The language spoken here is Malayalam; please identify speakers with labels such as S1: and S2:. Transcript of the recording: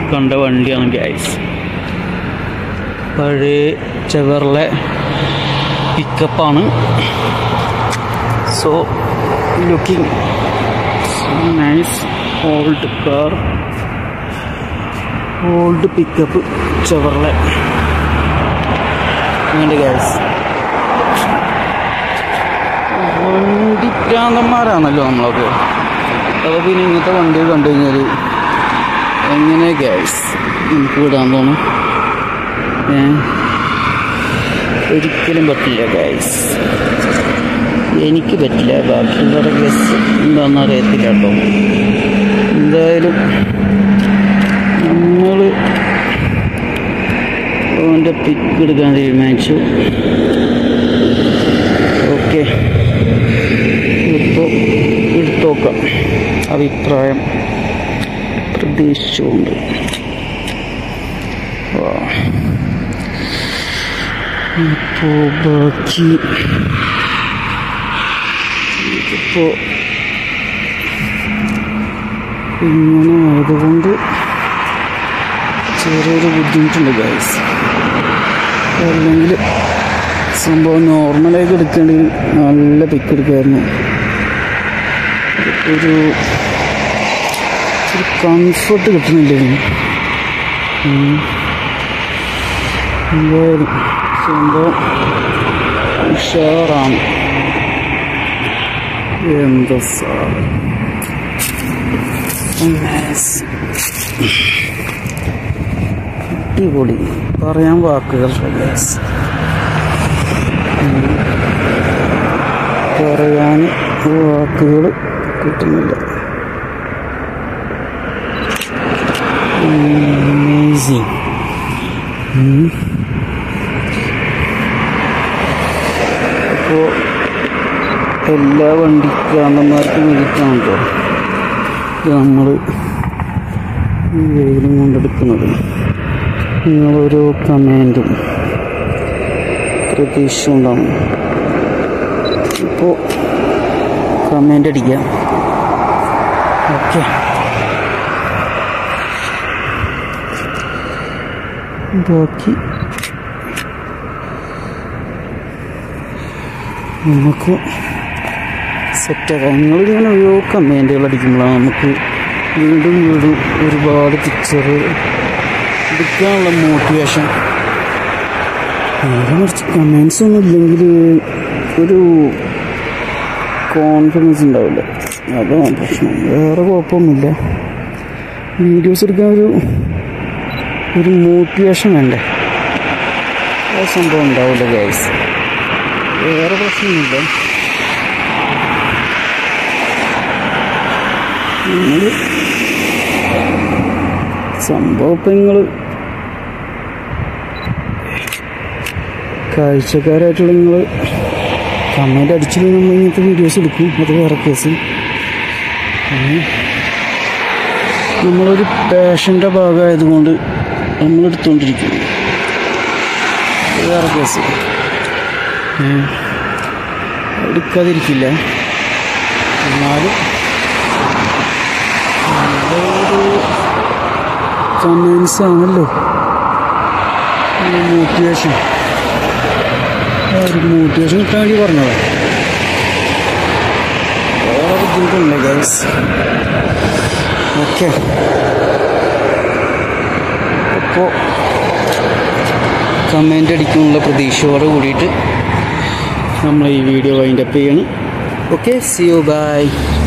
S1: കണ്ട വണ്ടിയാണ് ഗ്യാസ് പഴയ ചെവറിലെ പിക്കപ്പാണ് so looking nice old car old pickup Chevrolet അങ്ങനെ ഗ്യാസ് വണ്ടി ഭ്രാന്തന്മാരാണല്ലോ നമ്മളൊക്കെ അപ്പോൾ പിന്നെ ഇങ്ങനത്തെ വണ്ടി കണ്ടു കഴിഞ്ഞാൽ എങ്ങനെ ഗ്യാസ് നമുക്ക് വിടാൻ തോന്നും ഏ ഒരിക്കലും പറ്റില്ല ഗ്യാസ് എനിക്ക് പറ്റില്ല ബാക്കിയുള്ളവരുടെ കേസ് എന്താണെന്ന് അറിയത്തില്ല കേട്ടോ എന്തായാലും നമ്മൾ അവൻ്റെ പിക്ക് എടുക്കാൻ തീരുമാനിച്ചു ഓക്കെ ഇപ്പോൾ എടുത്തോക്കാം അഭിപ്രായം പ്രതീക്ഷിച്ചുകൊണ്ട് വാ. ഇപ്പോൾ ബാക്കി ഇതിപ്പോൾ ഇങ്ങനെ ആയതുകൊണ്ട് ചെറിയൊരു ബുദ്ധിമുട്ടുണ്ട് ഗൈസ് അല്ലെങ്കിൽ സംഭവം നോർമലായിട്ട് എടുക്കുകയാണെങ്കിൽ നല്ല പിക്ക് എടുക്കുമായിരുന്നു ഒരു ഒരു കംഫർട്ട് കിട്ടുന്നില്ല ഇതിന് ഉം. എന്തായാലും സംഭവം ഉഷാറാണ് എന്താ സാർ അടിപൊളി പറയാൻ വാക്കുകൾ ഗ്യാസ് പറയാൻ വാക്കുകൾ കിട്ടുന്നില്ല അമേസിങ് അപ്പോൾ എല്ലാ വണ്ടിക്കാരന്മാർക്കും വേണ്ടിയിട്ടാണ് കേട്ടോ ഇത് നമ്മൾ ഈ വെയിലും കൊണ്ടെടുക്കുന്നത് നിങ്ങളോരോ കമാൻഡും പ്രതീക്ഷ ഉണ്ടാവും ഇപ്പോൾ കമാൻഡ് അടിക്കാം ഓക്കെ ബാക്കി നമുക്ക് സെറ്റാക്കാം നിങ്ങളിങ്ങനെ ഓരോ കമാൻഡുകൾ അടിക്കുമ്പോഴാണ് നമുക്ക് വീണ്ടും വീണ്ടും ഒരുപാട് പിക്ചർ എടുക്കാനുള്ള മോട്ടിവേഷൻ നേരെ മറിച്ച് കമൻസ് ഒന്നും ഇല്ലെങ്കിൽ ഒരു കോൺഫിഡൻസ് ഉണ്ടാവില്ല അതാണ് പ്രശ്നം വേറെ കുഴപ്പമൊന്നുമില്ല വീഡിയോസ് എടുക്കാൻ ഒരു ഒരു മോട്ടിവേഷൻ വേണ്ടേ ആ സംഭവം ഉണ്ടാവില്ല ഗൈസ് വേറെ പ്രശ്നമൊന്നുമില്ല നിങ്ങൾ സംഭവം ഇപ്പം നിങ്ങൾ കാഴ്ചക്കാരായിട്ടുള്ള നിങ്ങൾ കമൻ്റ് അടിച്ചില്ലെങ്കിൽ നമ്മൾ ഇങ്ങനത്തെ വീഡിയോസ് എടുക്കും അത് വേറെ കേസ് ഉം. നമ്മളൊരു പാഷൻ്റെ ഭാഗമായതുകൊണ്ട് നമ്മൾ എടുത്തുകൊണ്ടിരിക്കും അത് വേറെ കേസ് ഉം. എടുക്കാതിരിക്കില്ല എന്നാലും കമൻസ് ആണല്ലോ മോട്ടിവേഷൻ ഒരു മോട്ടിവേഷൻ കിട്ടാൻ വേണ്ടി പറഞ്ഞതാണ് വേറെ ബുദ്ധിമുട്ടില്ല ഗൈസ് ഓക്കെ അപ്പോൾ കമൻ്റ് അടിക്കാനുള്ള പ്രതീക്ഷയോടെ കൂടിയിട്ട് നമ്മൾ ഈ വീഡിയോ വൈൻഡപ്പ് ചെയ്യണം ഓക്കെ സി യു ബൈ